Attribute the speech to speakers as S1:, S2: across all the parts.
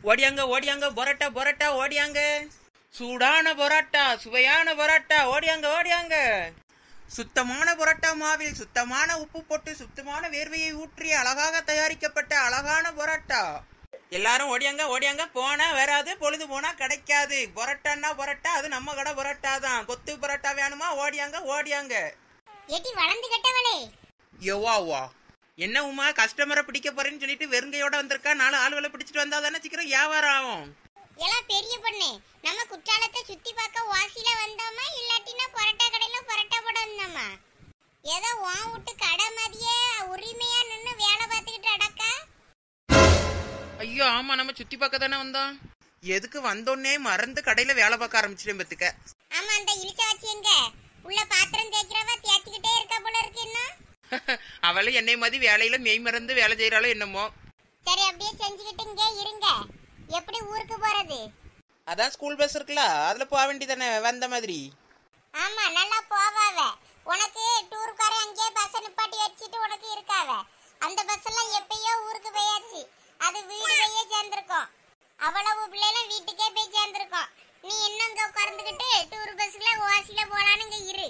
S1: ஓடியாங்க ஓடியாங்க பொரோட்டா பொரோட்டா ஓடியாங்க சூடான பொரோட்டா சுவையான பொரோட்டா ஓடியாங்க ஓடியாங்க சுத்தமான பொரோட்டா மாவில் சுத்தமான உப்பு போட்டு சுத்தமான வேர்வையை ஊற்றி அழகாக தயாரிக்கப்பட்ட அழகான பொரோட்டா எல்லாரும் ஓடியாங்க ஓடியாங்க போனா வராது பொழுது போனா கிடைக்காது பொரோட்டான்னா பொரோட்டா அது நம்ம கடை பொரோட்டா தான் கொத்து பொரோட்டா வேணுமா ஓடியாங்க ஓடியாங்க
S2: ஏட்டி வளர்ந்து கெட்டவளே
S1: யோவாவா என்ன உமா கஸ்டமரை பிடிக்க போறேன்னு சொல்லிட்டு வெறுங்கையோட வந்திருக்கா நாலு ஆளுகளை பிடிச்சிட்டு வந்தா தானே சீக்கிரம் வியாபாரம் ஆகும்
S2: எல்லாம் பெரிய பொண்ணு நம்ம குற்றாலத்தை சுத்தி பார்க்க வாசில வந்தோமா இல்லாட்டினா பரோட்டா கடையில பரோட்டா போட வந்தோமா ஏதோ உன் விட்டு கடை மாதிரியே உரிமையா நின்னு வேலை பார்த்துக்கிட்டு அடக்கா
S1: ஐயோ ஆமா நம்ம சுத்தி பார்க்க தானே வந்தோம் எதுக்கு வந்தோடனே மறந்து கடையில வேலை பார்க்க ஆரம்பிச்சிட்டேன் பத்துக்க
S2: ஆமா அந்த இழிச்ச வச்சு எங்க உள்ள பாத்திரம் தேய்க்கிறவ தேய்ச்சிக்கிட்டே இருக்கா போல இருக்கு இன்னும்
S1: அவளும் என்னை மாதிரி வேலையில மெய் மறந்து வேலை செய்யறாளோ என்னமோ
S2: சரி அப்படியே செஞ்சுக்கிட்டு இங்கே இருங்க எப்படி ஊருக்கு போறது
S1: அதான் ஸ்கூல் பஸ் இருக்குல்ல அதுல போக வேண்டியதானே வந்த மாதிரி
S2: ஆமா நல்லா போவாவ உனக்கு டூருக்காரன் அங்கேயே பஸ் நிப்பாட்டி வச்சுட்டு உனக்கு இருக்காவ அந்த பஸ் எல்லாம் எப்பயோ ஊருக்கு போயாச்சு அது வீடு போயே சேர்ந்திருக்கும் அவ்வளவு பிள்ளைகளும் வீட்டுக்கே போய் சேர்ந்திருக்கும் நீ இன்னும் இங்க உட்கார்ந்துகிட்டு டூர் பஸ்ல ஓசில போலான்னு இங்க இரு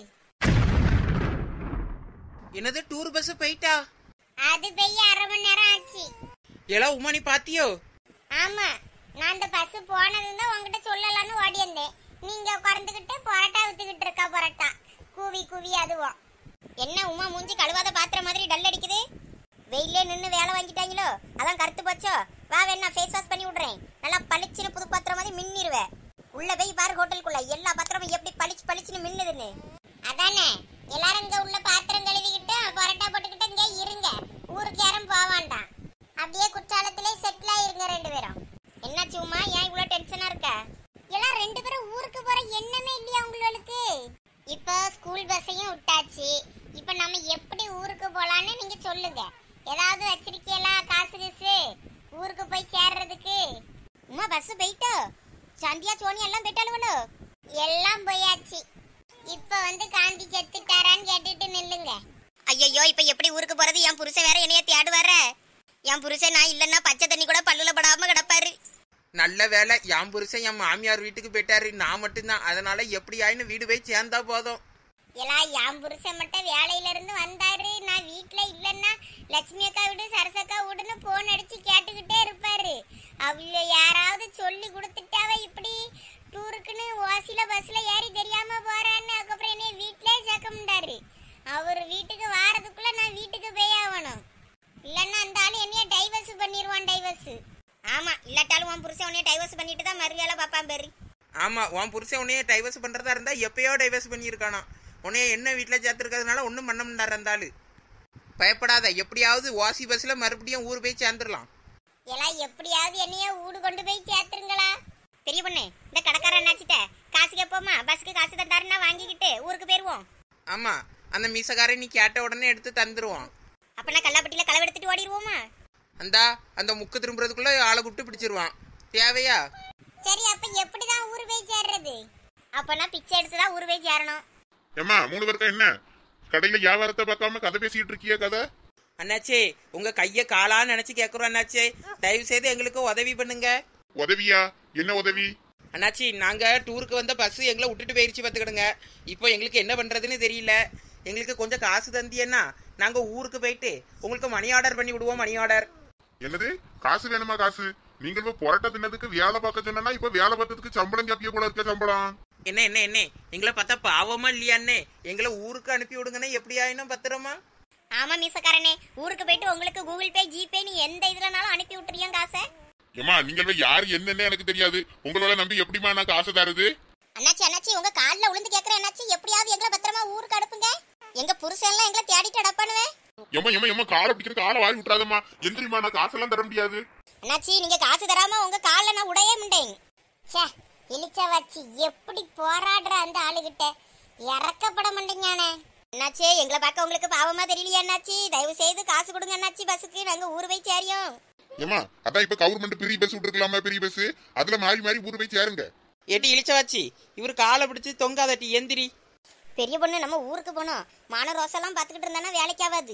S1: என்னது டூர் பஸ் போயிட்டா
S2: அது போய் அரை மணி நேரம் ஆச்சு
S1: எலா உமா நீ பாத்தியோ
S2: ஆமா நான் அந்த பஸ் போனதும் தான் உங்ககிட்ட சொல்லலாம்னு ஓடி வந்தேன் நீங்க உட்கார்ந்துகிட்டு பரோட்டா வித்துக்கிட்டு இருக்கா பரோட்டா கூவி கூவி அதுவும் என்ன உமா மூஞ்சி கழுவாத பாத்திர மாதிரி டல் அடிக்குது வெயிலே நின்னு வேலை வாங்கிட்டாங்களோ அதான் கருத்து போச்சோ வா வேணா ஃபேஸ் வாஷ் பண்ணி விடுறேன் நல்லா பளிச்சுன்னு புது பாத்திரம் மாதிரி மின்னிருவேன் உள்ள போய் பாரு ஹோட்டலுக்குள்ள எல்லா பாத்திரமும் எப்படி பளிச்சு பளிச்சுன்னு மின்னுதுன்னு அதானே எல்லாரும் இங்க உள்ள பாத்திரம் கழுவிக்கிட்டு பரோட்டா போட்டுக்கிட்டு இங்கே இருங்க ஊருக்கு யாரும் போவாண்டாம் அப்படியே குற்றாலத்திலே செட்டில் ஆயிருங்க ரெண்டு பேரும் என்னாச்சு உமா ஏன் இவ்வளவு டென்ஷனா இருக்க எல்லாம் ரெண்டு பேரும் ஊருக்கு போற எண்ணமே இல்லையா உங்களுக்கு இப்போ ஸ்கூல் பஸ்ஸையும் விட்டாச்சு இப்போ நம்ம எப்படி ஊருக்கு போலான்னு நீங்க சொல்லுங்க ஏதாவது வச்சிருக்கீங்களா காசு கீசு ஊருக்கு போய் சேர்றதுக்கு உமா பஸ் போயிட்டோ சந்தியா சோனி எல்லாம் போயிட்டாலுவலோ எல்லாம் போயாச்சு இப்போ வந்து காந்தி செத்துட்டாரான்னு கேட்டுட்டு நில்லுங்க ஐயோ இப்போ எப்படி ஊருக்கு போறது என் புருஷன் வேற என்னைய தேடுவார என் புருஷன் நான் இல்லைன்னா பச்சை தண்ணி கூட பல்லுல படாம கிடப்பாரு
S1: நல்ல வேலை என் புருஷன் என் மாமியார் வீட்டுக்கு போயிட்டாரு நான் மட்டும்தான் அதனால எப்படி ஆயின்னு வீடு போய் சேர்ந்தா போதும்
S2: எல்லாம் என் புருஷன் மட்டும் வேலையில இருந்து வந்தாரு நான் வீட்ல இல்லைன்னா லட்சுமி அக்கா வீடு சரசக்கா வீடுன்னு போன் அடிச்சு கேட்டுக்கிட்டே இருப்பாரு அவ்வளோ யாராவது சொல்லி கொடுத்துட்டாவ இப்படி டூருக்குன்னு ஓசில பஸ்ல ஏறி தெரியாம போறான்னு அதுக்கப்புறம் என்னைய வீட்லயே சேர்க்க முடியாரு அவர் வீட்டுக்கு வாரதுக்குள்ள நான் வீட்டுக்கு போய் ஆகணும் இல்லைன்னா அந்த ஆளு என்னைய டைவர்ஸ் பண்ணிடுவான் டைவர்ஸ் ஆமா இல்லாட்டாலும் உன் புருஷன் உன்னைய டைவர்ஸ் பண்ணிட்டு தான் மறுவேலை பார்ப்பான் பேரு
S1: ஆமா உன் புருஷன் உன்னைய டைவர்ஸ் பண்றதா இருந்தா எப்பயோ டைவர்ஸ் பண்ணியிருக்கானா உன்னைய என்ன வீட்டுல சேர்த்துருக்கிறதுனால ஒன்றும் பண்ண முடியாரு அந்த ஆளு பயப்படாத எப்படியாவது வாசி பஸ்ல மறுபடியும் ஊர் போய் சேர்ந்துடலாம்
S2: எல்லாம் எப்படியாவது என்னைய ஊடு கொண்டு போய் சேர்த்துருங்களா பெரிய பொண்ணு இந்த கடைக்காரன் என்னாச்சிட்ட காசு கேட்போமா பஸ்க்கு காசு தந்தாருன்னா வாங்கிக்கிட்டு ஊருக்கு போயிருவோம்
S1: ஆமா அந்த மீசக்காரன் நீ கேட்ட உடனே எடுத்து தந்துருவான்
S2: அப்பனா கல்லாப்பட்டியில களவு எடுத்துட்டு ஓடிடுவோமா
S1: அந்தா அந்த முக்கு திரும்புறதுக்குள்ள ஆளை கூப்பிட்டு பிடிச்சிருவான் தேவையா
S2: சரி அப்ப எப்படிதான் ஊரு போய் சேர்றது அப்பனா பிச்சை எடுத்து தான் ஊரு போய் சேரணும்
S3: ஏம்மா மூணு பேருக்கும் என்ன கடையில வியாபாரத்தை பார்க்காம கதை பேசிட்டு இருக்கிய கதை
S1: அண்ணாச்சே உங்க கைய காலான்னு நினைச்சு கேக்குறோம் அண்ணாச்சே தயவு செய்து எங்களுக்கு உதவி பண்ணுங்க
S3: உதவியா என்ன உதவி
S1: அண்ணாச்சி நாங்க டூருக்கு வந்த பஸ் எங்களை விட்டுட்டு போயிருச்சு பார்த்துக்கிடுங்க இப்போ எங்களுக்கு என்ன பண்றதுன்னு தெரியல எங்களுக்கு கொஞ்சம் காசு தந்தியன்னா நாங்க ஊருக்கு போயிட்டு உங்களுக்கு மணி ஆர்டர் பண்ணி விடுவோம் மணி ஆர்டர்
S3: என்னது காசு வேணுமா காசு நீங்க இப்ப புரட்ட தின்னதுக்கு வேலை பார்க்க சொன்னா இப்ப வேலை பார்த்ததுக்கு சம்பளம் கேப்பிய போல இருக்க சம்பளம்
S1: என்ன என்ன என்ன எங்களை பார்த்தா பாவமா இல்லையாண்ணே எங்களை ஊருக்கு அனுப்பி விடுங்கண்ணே எப்படி ஆயினும் பத்திரமா
S2: ஆமா மீசக்காரனே ஊருக்கு போயிட்டு உங்களுக்கு கூகுள் பே ஜிபே நீ எந்த இதுலனாலும் அனுப்பி விட்டுறியா காசை
S3: ஏமா நீங்கள் யாரு என்னன்னு எனக்கு தெரியாது உங்களோட நம்பி எப்படிமா நான் காசு தருது
S2: அண்ணாச்சி அண்ணாச்சி உங்க கால்ல விழுந்து கேக்குறேன் அண்ணாச்சி எப்படியாவது எங்களை பத்திரமா ஊருக்கு அனுப்புங்க எங்க புருஷன் எல்லாம் எங்களை தேடிட்டு அடப்பானுவேன்
S3: எம்மா எம்மா எம்மா காலை பிடிக்கிற காலை வாரி விட்டுறாதம்மா எந்திரிமா நான் காசெல்லாம் தர முடியாது
S2: அண்ணாச்சி நீங்க காசு தராம உங்க கால்ல நான் உடையே முண்டேன் ச்சே இழிச்ச வச்சு எப்படி போராடுற அந்த ஆளுகிட்ட இறக்கப்பட மாட்டேங்கானே அண்ணாச்சி எங்களை பார்க்க உங்களுக்கு பாவமா தெரியலையா அண்ணாச்சி தயவு செய்து காசு கொடுங்க அண்ணாச்சி பஸ்ஸுக்கு நாங்க ஊர் போய் சேரியோம்
S3: ஏமா அதான் இப்ப கவர்மெண்ட் பெரிய பஸ் விட்டுருக்கலாமா பெரிய பஸ் அதுல மாறி மாறி ஊர் போய் சேருங்க
S1: எட்டி இழிச்சவாச்சி இவர் காலை பிடிச்சு தொங்காதட்டி எந்திரி
S2: பெரிய பொண்ணு நம்ம ஊருக்கு போனோம் மான ரோசெல்லாம் பார்த்துக்கிட்டு இருந்தானா வேலைக்கு ஆகாது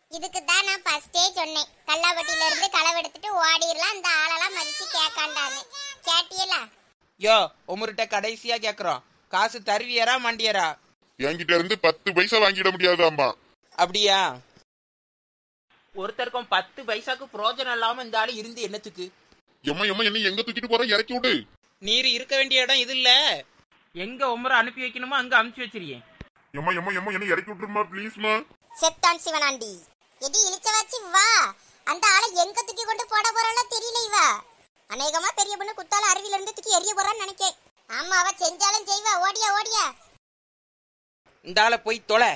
S2: இதுக்கு தான் நான் ஃபர்ஸ்டே சொன்னேன் கல்லாப்பட்டியில இருந்து களவெடுத்துட்டு ஓடிடலாம் இந்த ஆளெல்லாம் மதிச்சு கேட்காண்டான்னு கேட்டியலா
S1: யோ உமர்கிட்ட கடைசியா கேக்குறோம் காசு தருவியரா மண்டியரா
S3: என்கிட்ட இருந்து பத்து பைசா வாங்கிட முடியாது அம்மா
S1: அப்படியா ஒருத்தருக்கும் பத்து பைசாக்கு புரோஜனம் இல்லாம இந்த ஆளு இருந்து என்னத்துக்கு
S3: எம்மா எம்மா என்ன எங்க தூக்கிட்டு போற இறக்கி விடு
S1: நீர் இருக்க வேண்டிய இடம் இது இல்ல எங்க உமரை அனுப்பி வைக்கணுமோ அங்க அனுப்பிச்சு வச்சிருக்கேன்
S3: எம்மா எம்மா எம்மா என்ன இறக்கி விட்டுருமா ப்ளீஸ்மா
S2: செத்தான் சிவனாண்டி எடி இழிச்ச வச்சு வா அந்த ஆளை எங்க தூக்கி கொண்டு போட போறாளோ தெரியல இவ அநேகமா பெரிய பொண்ணு குத்தால அருவில இருந்து தூக்கி எரிய போறான்னு நினைக்கேன் ஆமா அவ செஞ்சாலும் செய்வா ஓடியா ஓடியா
S1: இந்த ஆளை போய் தொலை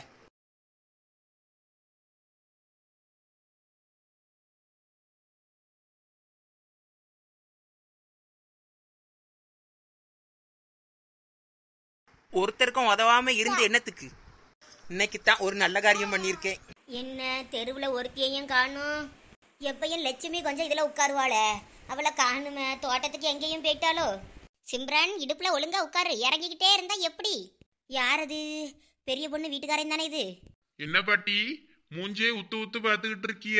S1: ஒருத்தருக்கும் உதவாம இருந்து என்னத்துக்கு இன்னைக்கு தான் ஒரு நல்ல காரியம் பண்ணியிருக்கேன்
S2: என்ன தெருவுல ஒருத்தியையும் காணும் எப்பயும் லட்சுமி கொஞ்சம் இதுல உட்காருவாளே அவளை காணுமே தோட்டத்துக்கு எங்கேயும் போயிட்டாலோ சிம்ரன் இடுப்புல ஒழுங்கா உட்காரு இறங்கிக்கிட்டே இருந்தா எப்படி யாரது பெரிய பொண்ணு வீட்டுக்காரன் தானே இது
S3: என்ன பாட்டி மூஞ்சே உத்து உத்து பாத்துக்கிட்டு இருக்கிய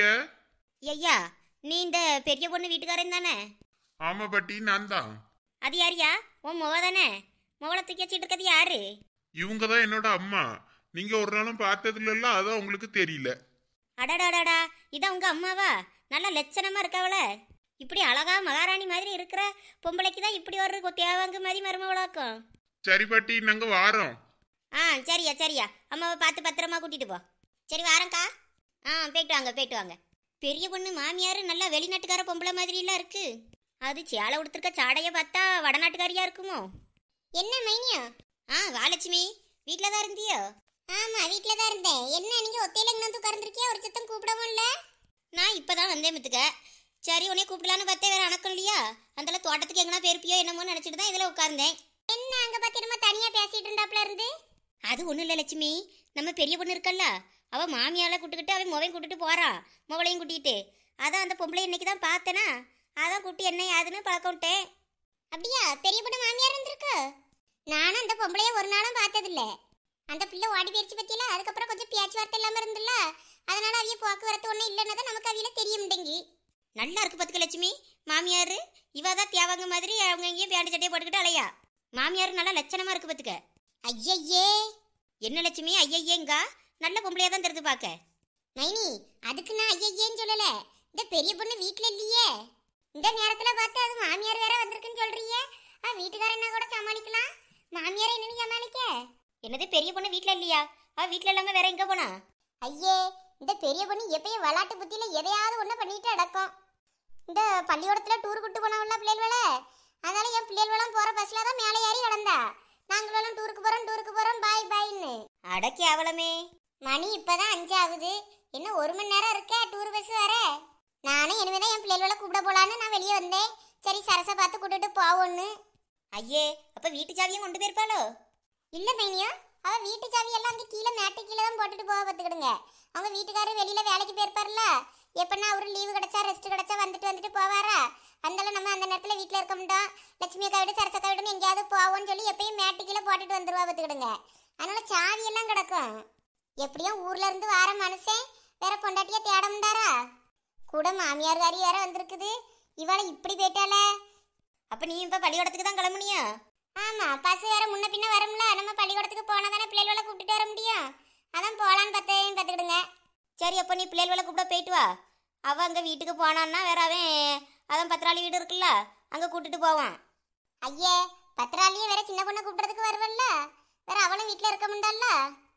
S2: ஐயா நீ இந்த பெரிய பொண்ணு வீட்டுக்காரன் தானே
S3: ஆமா பாட்டி நான் தான்
S2: அது யாரியா உன் முக தானே முகலை தூக்கி வச்சுட்டு இருக்கிறது யாரு
S3: இவங்க தான் என்னோட அம்மா நீங்க ஒரு நாளும் பார்த்ததுல எல்லாம் அதான் உங்களுக்கு தெரியல
S2: அடடாடாடா இதான் உங்க அம்மாவா நல்ல லட்சணமா இருக்கவள இப்படி அழகா மகாராணி மாதிரி இருக்கிற பொம்பளைக்கு தான் இப்படி ஒரு தேவாங்க மாதிரி மருமவளாக்கும்
S3: சரி பாட்டி நாங்க வாரோம்
S2: ஆ சரியா சரியா அம்மாவை பார்த்து பத்திரமா கூட்டிட்டு போ சரி வாரேங்க்கா ஆ போயிட்டு வாங்க போயிட்டு வாங்க பெரிய பொண்ணு மாமியார் நல்லா வெளிநாட்டுக்கார பொம்பளை மாதிரி எல்லாம் இருக்கு அது சேலை உடுத்திருக்க சாடைய பார்த்தா வடநாட்டுக்காரியா இருக்குமோ என்ன மைனியா ஆ வாலட்சுமி வீட்டில் தான் இருந்தியோ ஆமா வீட்டில் தான் இருந்தேன் என்ன நீங்க ஒத்தையில வந்து உட்கார்ந்துருக்கியா ஒரு சத்தம் கூப்பிடவும் இல்ல நான் இப்பதான் வந்தேன் மித்துக்க சரி உன்னை கூப்பிடலான்னு பார்த்தே வேற அணக்கம் இல்லையா அந்தால தோட்டத்துக்கு எங்கனா போயிருப்பியோ என்னமோ நினைச்சிட்டு தான் இதுல உட்கார்ந்தேன் என்ன அங்க பாத்திரமா தனியா பேசிட்டு இருந்தாப்ல இருந்து அது ஒண்ணும் இல்ல லட்சுமி நம்ம பெரிய பொண்ணு இருக்கல்ல அவ மாமியால கூட்டுக்கிட்டு அவன் முவையும் கூட்டிட்டு போறா முகளையும் கூட்டிட்டு அதான் அந்த பொம்பளை இன்னைக்கு தான் பார்த்தனா அதான் கூட்டி என்ன யாதுன்னு பழக்கம் விட்டேன் அப்படியா பெரிய பொண்ணு மாமியார் இருந்திருக்கு நானும் அந்த பொம்பளைய ஒரு நாளும் பார்த்ததில்ல அந்த பிள்ளை ஓடி போயிருச்சு பத்தியில அதுக்கப்புறம் கொஞ்சம் பேச்சுவார்த்தை இல்லாம இருந்துல்ல அதனால அவிய போக்குவரத்து ஒன்றும் இல்லைன்னு நமக்கு அவியில தெரிய முடிங்கி நல்லா இருக்கு பத்துக்க லட்சுமி மாமியார் இவ தான் தேவாங்க மாதிரி அவங்க எங்கேயும் பேண்ட் சட்டையை போட்டுக்கிட்டு அலையா மாமியார் நல்லா லட்சணமா இருக்கு பத்துக்க ஐயையே என்ன லட்சுமி ஐயையேங்கா நல்ல பொம்பளையா தான் தெரிஞ்சு பார்க்க மைனி அதுக்கு நான் ஐயையேன்னு சொல்லல இந்த பெரிய பொண்ணு வீட்ல இல்லையே இந்த நேரத்துல பார்த்து அது மாமியார் வேற வந்திருக்குன்னு சொல்றீங்க ஆ வீட்டுக்காரன்னா கூட சமாளிக்கலாம் மாமியாரை என்னன்னு சமாளிக்க என்னது பெரிய பொண்ணு வீட்ல இல்லையா அவ வீட்ல இல்லாம வேற எங்க போனா ஐயே இந்த பெரிய பொண்ணு எப்பயும் விளாட்டு புத்தியில எதையாவது ஒண்ணு பண்ணிட்டு அடக்கும் இந்த பள்ளிக்கூடத்துல டூர் கூட்டு போனவங்கள பிள்ளைகள அதனால என் பிள்ளைகளெல்லாம் போற பஸ்ல தான் மேலே ஏறி கிடந்தா நாங்களும் டூருக்கு போறோம் டூருக்கு போறோம் பாய் பாய்ன்னு அடக்கி அவளமே மணி இப்பதான் அஞ்சு ஆகுது இன்னும் ஒரு மணி நேரம் இருக்க டூர் பஸ் வர நானும் இனிமேதான் என் பிள்ளைகளை கூப்பிட போலான்னு நான் வெளியே வந்தேன் சரி சரசை பார்த்து கூட்டிட்டு போவோன்னு ஐயே அப்ப வீட்டு சாவியும் கொண்டு போயிருப்பாளோ இல்ல மைனியா அவ வீட்டு சாவி எல்லாம் அங்க கீழே மேட்டு கீழே தான் போட்டுட்டு போக பார்த்துக்கிடுங்க அவங்க வீட்டுக்காரர் வெளியில வேலைக்கு போயிருப்பார்ல எப்பன்னா அவரு லீவு கிடைச்சா ரெஸ்ட் கிடைச்சா வந்துட்டு வந்துட்டு போவாரா அதனால நம்ம அந்த நேரத்துல வீட்ல இருக்க மாட்டோம் லட்சுமி அக்கா வீடு சரசக்கா வீடுன்னு எங்கேயாவது போவோம்னு சொல்லி எப்பயும் மேட்டு கீழே போட்டுட்டு வந்துருவா பார்த்துக்கிடுங்க அதனால சாவி எல்லாம் கிடக்கும் எப்படியும் ஊர்ல இருந்து வார மனுஷன் வேற பொண்டாட்டியா தேட முடியாரா கூட மாமியார் காரி வேற வந்திருக்குது இவளை இப்படி போயிட்டாளே அப்ப நீ இப்ப பள்ளிக்கூடத்துக்கு தான் கிளம்புனியா ஆமா பஸ் வேற முன்ன பின்ன வரும்ல நம்ம பள்ளிக்கூடத்துக்கு போனா தானே பிள்ளைகளை கூப்பிட்டு வர முடியும் அதான் போலான்னு பார்த்தேன் பார்த்துக்கிடுங்க சரி அப்போ நீ பிள்ளைகளை கூப்பிட போயிட்டு வா அவ அங்க வீட்டுக்கு போனான்னா வேற அவன் அதான் பத்திராளி வீடு இருக்குல்ல அங்க கூட்டிட்டு போவான் ஐயே பத்திராளியே வேற சின்ன பொண்ணை கூப்பிடுறதுக்கு வருவல்ல வேற அவளும் வீட்ல இருக்க முடியல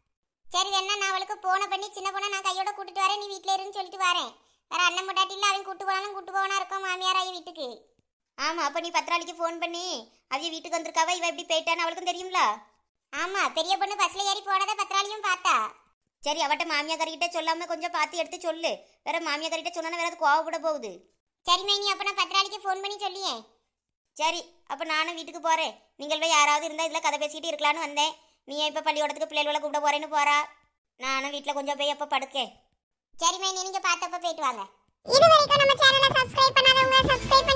S2: சரி வேணா நான் அவளுக்கு போன பண்ணி சின்ன பொண்ணை நான் கையோட கூட்டிட்டு வரேன் நீ வீட்ல இருன்னு சொல்லிட்டு வரேன் வேற அண்ணன் முட்டாட்டில அவன் கூட்டு போனாலும் கூட்டு போவனா இருக்கும் மாமியார் ஆகி வீட்டுக்கு ஆமா அப்ப நீ பத்திராளிக்கு ஃபோன் பண்ணி அவிய வீட்டுக்கு வந்திருக்காவ இவ எப்படி போயிட்டான்னு அவளுக்கும் தெரியும்ல ஆமா பெரிய பொண்ணு பஸ்ல ஏறி போனதை பத்திராளியும் பார்த்தா சரி அவட்ட மாமியாக்காரிகிட்ட சொல்லாம கொஞ்சம் பார்த்து எடுத்து சொல்லு வேற மாமியாக்காரிகிட்ட சொன்னா வேற அது கோவப்பட போகுது சரி மைனி அப்ப நான் பத்திராளிக்கு ஃபோன் பண்ணி சொல்லியே சரி அப்ப நானும் வீட்டுக்கு போறேன் நீங்கள் போய் யாராவது இருந்தா இதுல கதை பேசிக்கிட்டு இருக்கலாம்னு வந்தேன் நீ இப்ப பள்ளிக்கூடத்துக்கு பிள்ளைகளை கூப்பிட போறேன்னு போறா நானும் வீட்டுல கொஞ்சம் போய் அப்ப படுக்கேன் சரி மைனி நீங்க பார்த்தப்ப போயிட்டு வாங்க இது வரைக்கும் நம்ம சேனலை சப்ஸ்கிரைப் பண்ணாதவங்க சப்ஸ்கிரைப்